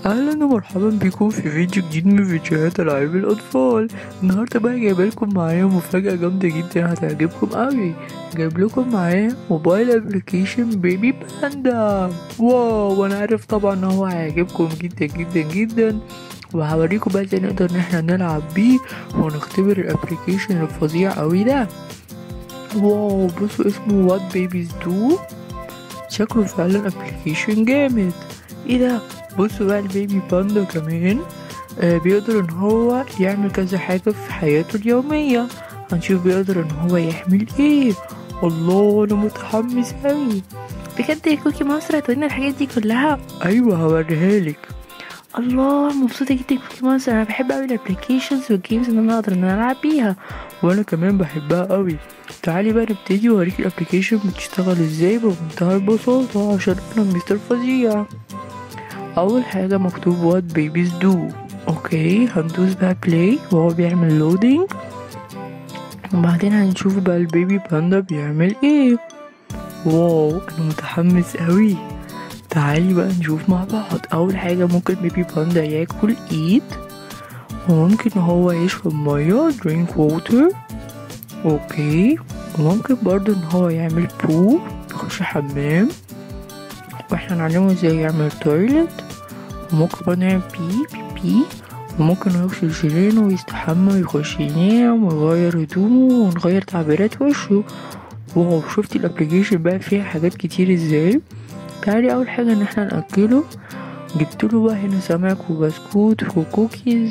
اهلا ومرحبا بكم في فيديو جديد من فيديوهات العاب الاطفال النهارده بقى جايبه لكم معايا مفاجاه جامده جدا هتعجبكم قوي جايب لكم معايا موبايل ابلكيشن بيبي باندا واو وانا عارف طبعا ان هو هيعجبكم جدا جدا جدا وهوريكم بقى ازاي نقدر ان احنا نلعب بيه ونختبر الابلكيشن الفظيع قوي ده واو بصوا اسمه وات بيبيز دو شكله فعلا ابلكيشن جامد ايه ده بصوا بقى البيبي باندا كمان آه بيقدر ان هو يعمل كذا حاجة في حياته اليومية هنشوف بيقدر ان هو يعمل ايه الله انا متحمس اوي بجد يا كوكي مصر هتقولنا الحاجات دي كلها ايوه هوريها لك الله مبسوطة جدا كوكي مصر انا بحب اوي الابليكيشنز والجيمز ان انا اقدر ان انا العب بيها وانا كمان بحبها قوي تعالي بقى نبتدي واوريك الابلكيشن بتشتغل ازاي بمنتهى البساطة عشان انا مستر فظيع اول حاجة مكتوب وات بيبيز دو اوكي هندوس بقى بلاي وهو بيعمل لودينج وبعدين هنشوف بقى البيبي باندا بيعمل ايه واو انا متحمس قوي تعالي بقى نشوف مع بعض اول حاجة ممكن بيبي باندا ياكل ايد وممكن هو يشرب مية drink water اوكي وممكن برضو ان هو يعمل بو يخش حمام واحنا نعلمه ازاي يعمل تويلت وممكن برضه نعمل بي بي بي وممكن يغسل سنانه ويستحمى ويخش ينام ويغير هدومه ونغير تعبيرات وشه واو شفتي الابليكيشن بقى فيها حاجات كتير ازاي تعالي اول حاجة ان احنا ناكله جبتله بقى هنا سمك وبسكوت وكوكيز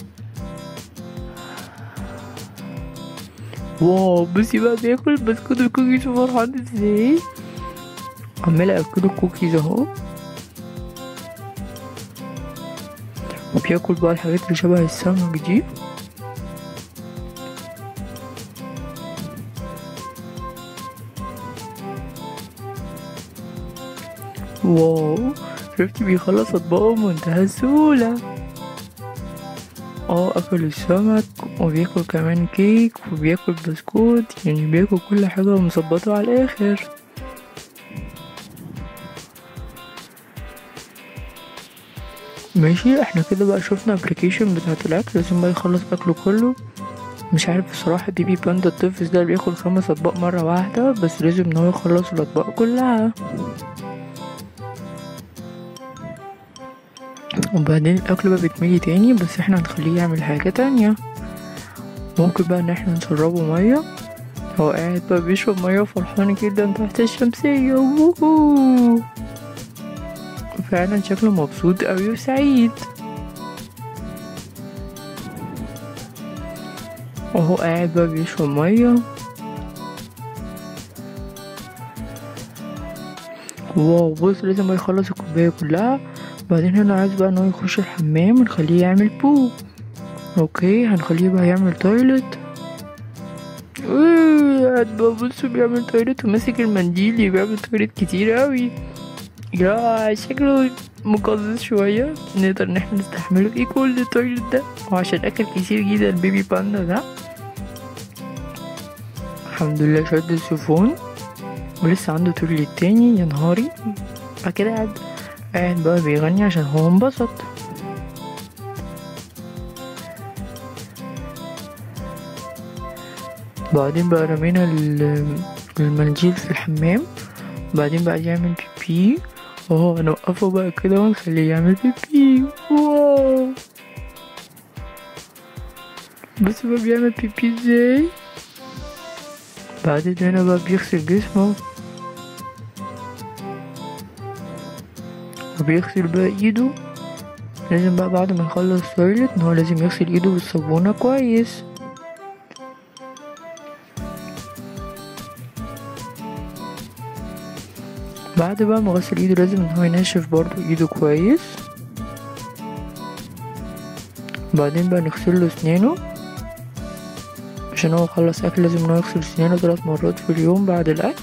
واو بصي بقى بياكل بسكوت وكوكيز وفرحان ازاي عمالة اكله كوكيز اهو وبياكل بقى الحاجات اللي شبه السمك دي واو شفتي بيخلص اطباقه بمنتهى السهولة اه اكل السمك وبياكل كمان كيك وبياكل بسكوت يعني بياكل كل حاجة ومظبطه على الاخر ماشي احنا كده بقى شفنا ابلكيشن بتاعت الاكل لازم بقى يخلص اكله كله مش عارف الصراحة بيبي باندا الطفل ده بياكل خمس اطباق مرة واحدة بس لازم ان هو يخلص الاطباق كلها وبعدين الاكل بقى بيتملي تاني بس احنا هنخليه يعمل حاجة تانية ممكن بقى ان احنا نشربه مية هو قاعد بقى بيشرب مية فرحان جدا تحت الشمسية ووهو فعلا شكله مبسوط قوي وسعيد وهو قاعد بقى بيشرب مية واو بص لازم بقى يخلص الكوباية كلها بعدين هنا عايز بقى ان هو يخش الحمام ونخليه يعمل بو اوكي هنخليه بقى يعمل تويلت قاعد بقى بص بيعمل تويلت وماسك المنديل بيعمل تويلت كتير قوي يا شكله مقزز شوية نقدر ان احنا نستحمله ايه كل التويلت ده وعشان اكل كتير جدا البيبي باندا ده الحمد لله شد السيفون ولسه عنده تويلت تاني يا نهاري بعد كده قاعد قاعد بقى بيغني عشان هو انبسط بعدين بقى رمينا المنديل في الحمام بعدين بقى يعمل بيبي وهو هنوقفه بقى كده ونخليه يعمل بيبي واو بص بقى بيعمل بيبي ازاي بعدين هنا بقى بيغسل جسمه وبيغسل بقى ايده لازم بقى بعد ما يخلص تويلت ان هو لازم يغسل ايده بالصابونة كويس بعد بقى ما غسل ايده لازم ان هو ينشف برضو ايده كويس بعدين بقى نغسل له اسنانه عشان هو خلص اكل لازم ان هو يغسل اسنانه ثلاث مرات في اليوم بعد الاكل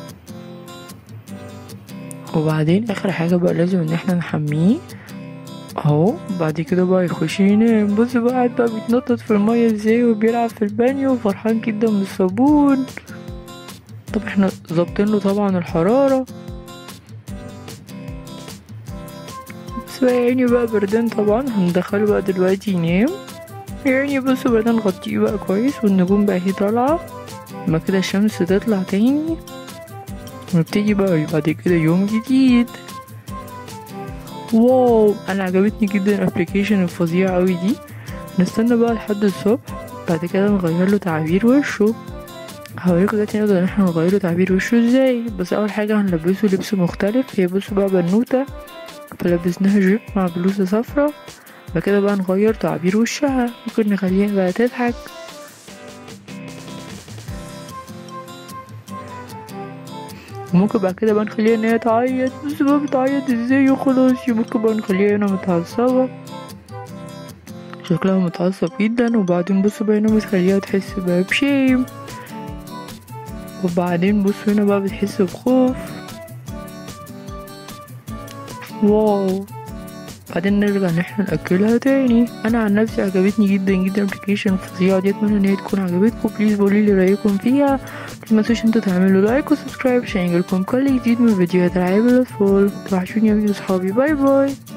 وبعدين اخر حاجة بقى لازم ان احنا نحميه اهو بعد كده بقى يخش ينام بص بقى قاعد بقى بيتنطط في المية ازاي وبيلعب في البانيو وفرحان جدا بالصابون طب احنا ظابطين له طبعا الحرارة بس بقى يعني بقى بردان طبعا هندخله بقى دلوقتي ينام يعني بص بردان نغطيه بقى كويس والنجوم بقى هي طالعة ما كده الشمس تطلع تاني ونبتدي بقى بعد كده يوم جديد واو انا عجبتني جدا الابلكيشن الفظيعة اوي دي نستنى بقى لحد الصبح بعد كده نغير له تعبير وشه هوريكم دلوقتي نقدر ان احنا نغير له تعبير وشه ازاي بس اول حاجة هنلبسه لبس مختلف هي بصوا بقى بنوتة فلبسناها جيب مع بلوزة صفرا بعد كده بقى نغير تعبير وشها ممكن نخليها بقى تضحك وممكن بعد كده بقى نخليها ان هي تعيط بس بقى بتعيط ازاي وخلاص ممكن بقى نخليها هنا متعصبة شكلها متعصب جدا وبعدين بصوا بقى هنا بتخليها تحس بقى بشيم وبعدين بصوا هنا بقى بتحس بخوف واو بعدين نرجع ان احنا ناكلها تاني انا عن نفسي عجبتني جدا جدا الابلكيشن الفظيعه دي اتمنى ان هي تكون عجبتكم بليز قولوا لي رايكم فيها ما تنسوش انتوا تعملوا لايك وسبسكرايب عشان يجيلكم كل جديد من فيديوهات العاب الاطفال توحشوني يا اصحابي باي باي